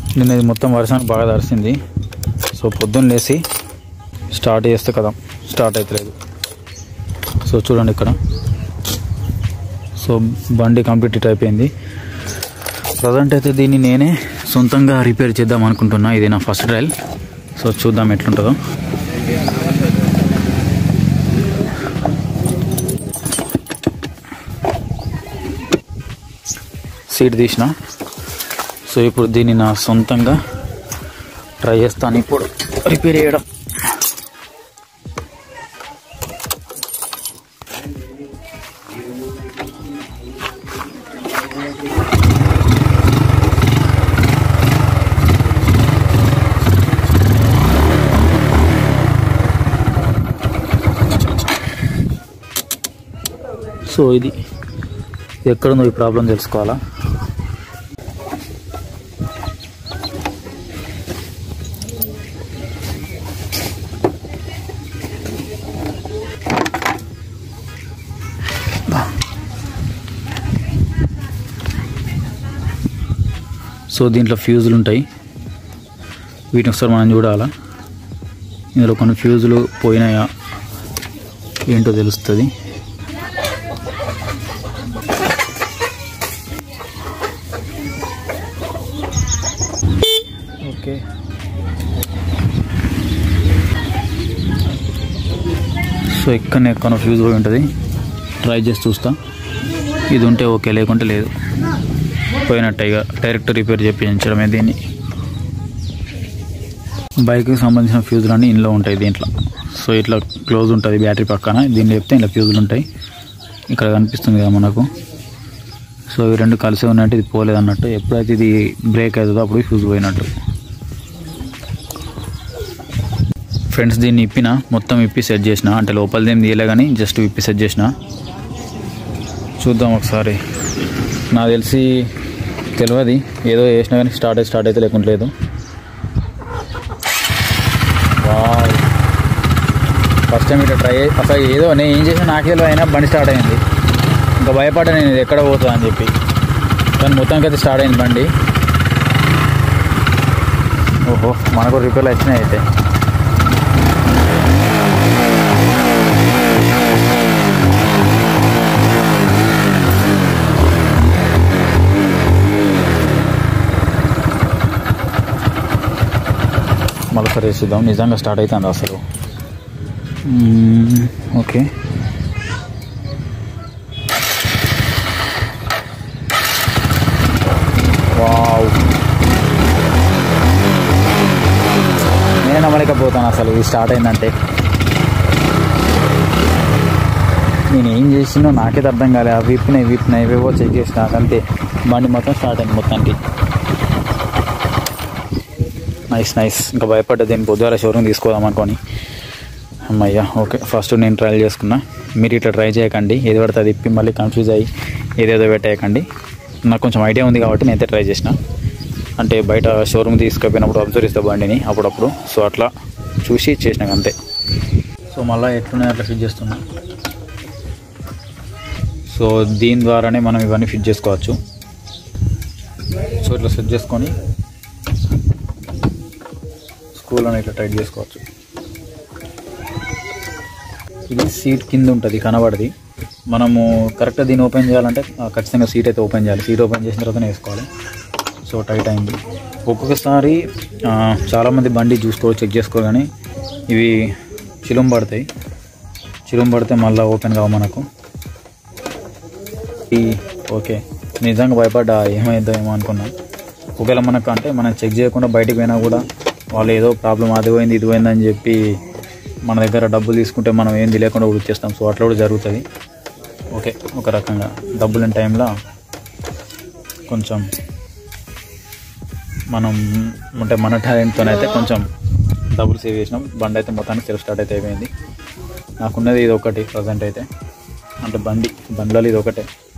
నిన్న ఇది మొత్తం వర్షానికి బాగా తడిసింది సో పొద్దున్న లేసి స్టార్ట్ చేస్తే కదా స్టార్ట్ అవుతలేదు సో చూడండి ఇక్కడ సో బండి కంప్లీట్ ఇట్ అయిపోయింది ప్రజెంట్ అయితే దీన్ని నేనే సొంతంగా రిపేర్ చేద్దాం అనుకుంటున్నా ఇది నా ఫస్ట్ ట్రయల్ సో చూద్దాం ఎట్లుంటుందో సీట్ తీసిన సో ఇప్పుడు దీన్ని నా సొంతంగా ట్రై చేస్తాను ఇప్పుడు రిపేర్ చేయడం సో ఇది ఎక్కడుందో ఈ ప్రాబ్లం తెలుసుకోవాలా సో దీంట్లో ఫ్యూజులు ఉంటాయి వీటిని ఒకసారి మనం చూడాలా ఇందులో కొన్ని ఫ్యూజులు పోయినాయా ఏంటో తెలుస్తుంది ఓకే సో ఇక్కడనే ఎక్కడ ఫ్యూజ్ పోయి ఉంటుంది ట్రై చేసి చూస్తా ఇది ఉంటే ఓకే లేకుంటే లేదు పోయినట్టే ఇక డైరెక్ట్ రిపేర్ చేయించడమే దీన్ని బైక్కి సంబంధించిన ఫ్యూజులు అన్నీ ఇంట్లో ఉంటాయి దీంట్లో సో ఇట్లా క్లోజ్ ఉంటుంది బ్యాటరీ పక్కన దీన్ని చెప్తే ఇలా ఫ్యూజులు ఉంటాయి ఇక్కడ కనిపిస్తుంది కదా మనకు సో ఇవి రెండు కలిసి ఉన్నట్టు ఇది పోలేదు అన్నట్టు ఎప్పుడైతే ఇది బ్రేక్ అవుతుందో అప్పుడు ఫ్యూజ్ పోయినట్టు ఫ్రెండ్స్ దీన్ని ఇప్పిన మొత్తం ఇప్పి సెట్ చేసిన అంటే లోపలిది ఏం తీయలే కానీ జస్ట్ ఇప్పి సెట్ చేసిన చూద్దాం ఒకసారి నాకు తెలిసి తెలియదు ఏదో వేసినా కానీ స్టార్ట్ అయితే స్టార్ట్ అయితే లేకుంటే లేదు వావ్. ఫస్ట్ టైం ఇట్లా ట్రై అసలు ఏదో నేను ఏం చేసినా నాకే తెలియదు అయినా బండి స్టార్ట్ అయింది ఇంకా భయపడ్డా నేను ఇది ఎక్కడ పోతుందా అని చెప్పి కానీ మొత్తానికి అయితే స్టార్ట్ అయింది బండి ఓహో మనకు రిపేర్లు వచ్చినాయి అయితే మళ్ళీ సరే చూద్దాం నిజంగా స్టార్ట్ అవుతుంది అసలు మ్మ్, ఓకే వావ్ నేను నమ్మలేకపోతాను అసలు ఇది స్టార్ట్ అయిందంటే నేను ఏం చేసినో నాకే అర్థం కాలే అవి విప్పినాయి విప్పినాయి ఇవేవో చెక్ చేసిన అంతే బండి మొత్తం స్టార్ట్ అయింది మొత్తానికి నైస్ నైస్ ఇంకా భయపడ్డా దీన్ని పొద్దుగాల షోరూమ్ తీసుకోదాం అనుకొని అమ్మయ్యా ఓకే ఫస్ట్ నేను ట్రయల్ చేసుకున్నా మీరు ఇట్లా ట్రై చేయకండి ఏది పడితే అది ఇప్పి మళ్ళీ కన్ఫ్యూజ్ అయ్యి ఏదేదో పెట్టేయకండి నాకు కొంచెం ఐడియా ఉంది కాబట్టి నేనైతే ట్రై చేసిన అంటే బయట షోరూమ్ తీసుకుపోయినప్పుడు అబ్జర్వ్ ఇస్తా బండిని అప్పుడప్పుడు సో అట్లా చూసి చేసినాక అంతే సో మళ్ళీ ఎట్లున్నాయి అట్లా ఫిట్ చేస్తున్నా సో దీని ద్వారానే మనం ఇవన్నీ ఫిట్ చేసుకోవచ్చు సో ఇట్లా సెట్ చేసుకొని స్క్రూలను ఇట్లా టైట్ చేసుకోవచ్చు ఇది సీట్ కింద ఉంటుంది కనబడది మనము కరెక్ట్గా దీన్ని ఓపెన్ చేయాలంటే ఆ, ఖచ్చితంగా సీట్ అయితే ఓపెన్ చేయాలి సీట్ ఓపెన్ చేసిన తర్వాత వేసుకోవాలి సో టైట్ అయింది ఒక్కొక్కసారి ఆ, చాలామంది బండి చూసుకో చెక్ చేసుకో కానీ ఇవి చిలుం పడతాయి చిలుం పడితే మళ్ళీ ఓపెన్ కావు మనకు ఈ ఓకే నిజంగా భయపడ్డా ఏమైందో ఏమో అనుకున్నా ఒకవేళ మనకు అంటే మనం చెక్ చేయకుండా బయటికి పోయినా కూడా వాళ్ళు ఏదో ప్రాబ్లం అది పోయింది ఇది పోయింది అని చెప్పి మన దగ్గర డబ్బులు తీసుకుంటే మనం ఏంది లేకుండా కూడా ఇచ్చేస్తాం సో అట్లా కూడా జరుగుతుంది ఓకే ఒక రకంగా డబ్బులు లేని టైంలో కొంచెం మనం అంటే మన టాలెంట్తోనైతే కొంచెం డబ్బులు సేవ్ చేసినాం బండి అయితే మొత్తానికి సెల్ఫ్ స్టార్ట్ అయితే అయిపోయింది నాకున్నది ఇది ఒకటి ప్రజెంట్ అయితే అంటే బండి బండ్లలో ఇది ఒకటే